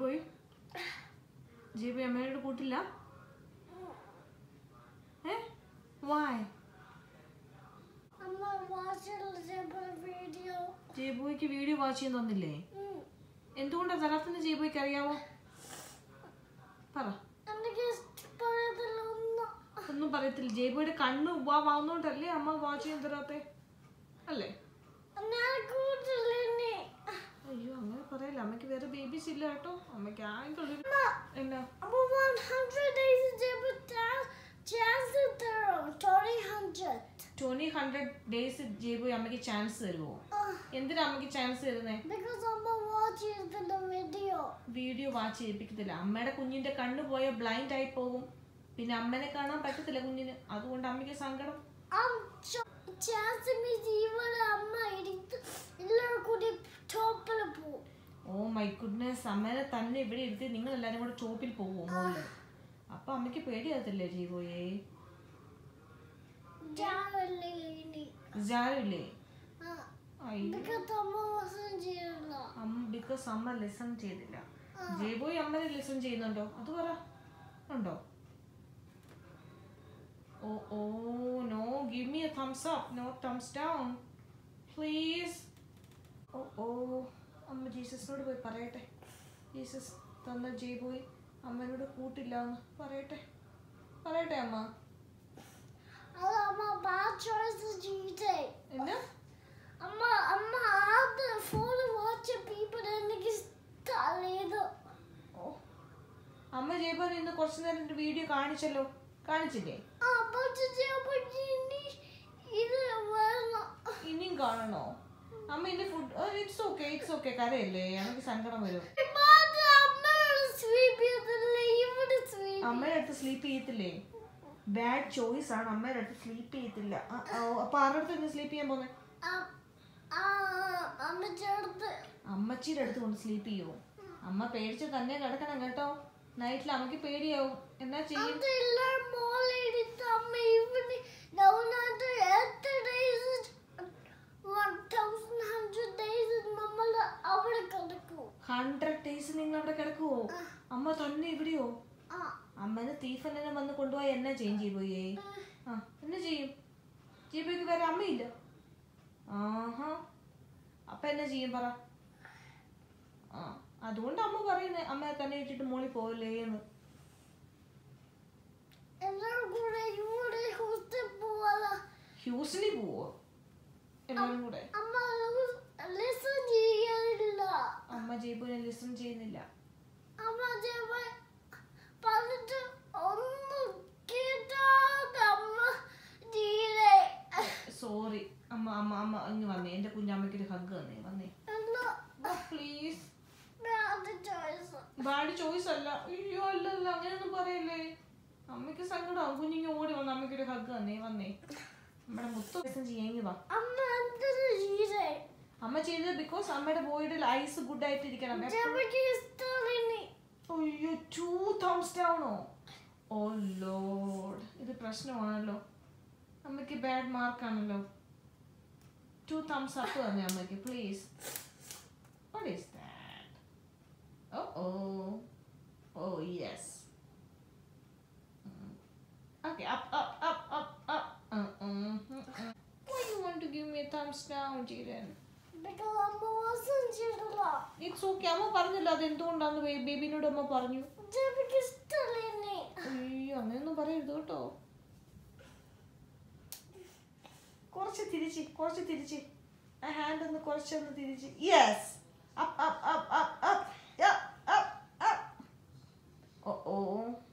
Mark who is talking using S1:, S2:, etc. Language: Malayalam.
S1: ജയ്ബോയ് ജയ്ബോയ് അമ്മയോട് കൂട്ടില്ല ഏ വായ്
S2: അമ്മ വാച്ചിലുള്ള വീഡിയോ
S1: ജയ്ബോയ്ക്ക് വീഡിയോ വാച്ച് ചെയ്യാൻ തന്നില്ലേ എന്തുകൊണ്ടാണ് തരാത്തെന്ന് ജയ്ബോയ്ക്ക് അറിയാമോ പറ
S2: എനിക്ക് ഇഷ്ടപ്പെടുന്നില്ല ഒന്നും
S1: ഒന്നും പറയത്തില്ല ജയ്ബോയുടെ കണ്ണ് ഉപാവാവുന്നോണ്ടല്ലേ അമ്മ വാച്ച് ചെയ്യാൻ തരാത്തെ അല്ലേ
S2: ഞാൻ കൂട്ടില്ല ഇനി
S1: അയ്യോ അങ്ങനെ പറയല്ല അമ്മയ്ക്ക് വേറെ ബേബീസ് ഇല്ല കേട്ടോ അമ്മയ്ക്ക് ആകെ എന്നാ
S2: അമ്മ 100 days ജബ് ചാൻസ് തരും 200
S1: ട്വന്റി ഹൺഡ്രഡ് ഡേയ്സ് ജയ്ബോയ് അമ്മയ്ക്ക് ചാൻസ് തരുമോ എന്തിനാ അമ്മയ്ക്ക് ചാൻസ് തരുന്നേ
S2: because അമ്മ വാച്ച് ചെയ്തില്ല വീഡിയോ
S1: വീഡിയോ വാച്ച് ചെയ്യിപ്പിക്കത്തില്ല അമ്മയുടെ കുഞ്ഞിന്റെ കണ്ണ് പോയാൽ ബ്ലൈൻഡ് ആയി പോകും പിന്നെ അമ്മനെ കാണാൻ പറ്റത്തില്ല കുഞ്ഞിന് അതുകൊണ്ട് അമ്മയ്ക്ക് സങ്കടം
S2: ചാൻസ് മീൻസ് ഇവിടെ അമ്മ എടുത്ത് എല്ലാവരും കൂടി ടോപ്പിൽ പോകും
S1: ഓ മൈ ഗുഡ്നസ് അമ്മേനെ തന്നെ ഇവിടെ ഇരുത്തി നിങ്ങൾ എല്ലാരും കൂടെ ചോപ്പിൽ പോകുമോ മുകളിൽ അപ്പൊ അമ്മയ്ക്ക് പേടിയാകത്തില്ലേ ജീവോയെ
S2: രാവിലെ ഇനി
S1: ജാരില്ലേ
S2: ആ
S1: അയ്യോ
S2: because അമ്മ വാസം ചെയ്യില്ല
S1: അമ്മ ബിക്കോസ് അമ്മ ലിസൺ ചെയ്തില്ല ജയ്ബോയ് അമ്മനെ ലിസൺ ചെയ്യുന്നുണ്ടോ അത് പറ ഉണ്ടോ oh oh no give me a thumbs up no thumbs down please oh oh അമ്മ ജീസസിനോട് പോയി പറയട്ടെ ജീസസ് തന്ന ജയ്ബോയ് അമ്മനോട് കൂട്ടില്ല എന്ന് പറയട്ടെ പറയട്ടെ അമ്മ
S2: അത് അമ്മ bad choices ചെയ്തേ
S1: എന്നാ
S2: അമ്മ അമ്മ ആദ്യം ഫോൺ വാച്ച് പീപ്പിൾ എനിക്ക് ഇഷ്ടമല്ലേത്
S1: ഓ അമ്മ ജയ്ബോയ് ഇന്ന് കുറച്ചു നേരം ഒരു വീഡിയോ കാണിച്ചല്ലോ കാണിച്ചില്ലേ
S2: ആ പക്ഷെ ചിലപ്പോൾ ഇനി ഇത് വേണം
S1: ഇനിയും കാണണോ അമ്മ ഇനി food it's okay it's okay കരയല്ലേ എനിക്ക് സങ്കടം വരും
S2: ഇപ്പാക്ക് അമ്മയോട് സ്വീപ്പ് ചെയ്തില്ല ഇവിടെ സ്വീപ്പ്
S1: അമ്മയുടെ അടുത്ത് സ്ലീപ്പ് ചെയ്യത്തില്ലേ ബാഡ് ചോയ്സ് ആണ് അമ്മയുടെ അടുത്ത് സ്ലീപ്പ് ചെയ്യത്തില്ല ആ, ആ, അപ്പൊ ആരുടെ അടുത്ത് സ്ലീപ്പ് ചെയ്യാൻ പോന്നെ
S2: അമ്മ ചേർത്ത്
S1: അമ്മച്ചിയുടെ അടുത്ത് കൊണ്ട് സ്ലീപ്പ് ചെയ്യുമോ അമ്മ പേടിച്ച് തന്നെ കിടക്കണം കേട്ടോ നൈറ്റിൽ അമ്മയ്ക്ക് പേടിയാവും എന്നാ ചെയ്യും
S2: അതെല്ലാം മോളെടുത്ത് അമ്മ ഇവിടെ ഡൗണായിട്ട് എത്ര days one thousand hundred days നമ്മൾ അവിടെ കിടക്കും
S1: ഹൺഡ്രഡ് ഡേയ്സ് നിങ്ങൾ അവിടെ കിടക്കുവോ അമ്മ തന്നെ ഇവിടെയോ
S2: ആ
S1: അമ്മനെ തീഫനെ വന്ന് കൊണ്ടുപോയി എന്നാ ചെയ്യും ജീബോയെ ആ എന്നാ ചെയ്യും ജീബോയ്ക്ക് വേറെ അമ്മയില്ല ആഹാ അപ്പൊ എന്നാ ചെയ്യും പറ ആ അതുകൊണ്ട് അമ്മ പറയുന്നേ അമ്മയെ തന്നെ ഇട്ടിട്ട് മോളി പോവില്ലേ എന്ന്
S2: എല്ലാവരും കൂടെ ഇവിടെ ഹോസ്റ്റൽ പോവാ
S1: ഹ്യൂസിലി പോവോ എല്ലാവരും കൂടെ
S2: അമ്മ ലിസൺ ചെയ്യാനില്ല
S1: അമ്മ ജീബുവിനെ ലിസൺ ചെയ്യുന്നില്ല
S2: അമ്മ ജപ പറഞ്ഞിട്ട് ഒന്നും കേട്ടാതെ അമ്മ ചെയ്യലേ
S1: സോറി അമ്മ അമ്മ അമ്മ ഇങ്ങ് വന്നേ എന്റെ കുഞ്ഞമ്മയ്ക്ക് ഒരു ഹഗ് തന്നേ വന്നേ
S2: എന്നാ
S1: പ്ലീസ്
S2: അത് ചോയ്സ്
S1: ബാഡ് ചോയ്സ് അല്ല അയ്യോ അല്ല അല്ല അങ്ങനെയൊന്നും പറയല്ലേ അമ്മയ്ക്ക് സങ്കടമാവും കുഞ്ഞിങ്ങ് ഓടി വന്ന് അമ്മയ്ക്ക് ഒരു ഹഗ് തന്നേ വന്നേ നമ്മുടെ മുത്ത ലിസൺ ചെയ്യാമെങ്കിൽ വാ
S2: അമ്മ എന്തൊരു ചെയ്തേ
S1: അമ്മ ചെയ്തത് ബിക്കോസ് അമ്മയുടെ ബോഡിയുടെ ഐസ് ഗുഡ് ആയിട്ടിരിക്കണം
S2: ജപയ്ക്ക് ഇഷ്ടമില്ല
S1: അയ്യോ ടൂ തംസ് ഡൗണോ ഓ ലോഡ് ഇത് പ്രശ്നമാണല്ലോ അമ്മയ്ക്ക് ബാഡ് മാർക്കാണല്ലോ ടു തംസ് അപ്പ് തന്നെ അമ്മയ്ക്ക് please what is that oh oh oh yes Okay, up, up, up, up, up. Uh, mm, mm, mm. Why you want to give me a thumbs down, Jiren?
S2: because അമ്മ വാസം ചെയ്തില്ല
S1: ഇറ്റ്സ് ഓക്കെ അമ്മ പറഞ്ഞല്ലോ അത് എന്തുകൊണ്ടാന്ന് ബേബിനോട് അമ്മ പറഞ്ഞു
S2: ജപയ്ക്ക് ഇഷ്ടമില്ല
S1: അയ്യോ അങ്ങനെയൊന്നും പറയരുത് കേട്ടോ കുറച്ച് തിരിച്ച് കുറച്ച് തിരിച്ച് ആ ഹാൻഡ് ഒന്ന് കുറച്ചൊന്ന് തിരിച്ച് yes up up up up up up up oh ഓ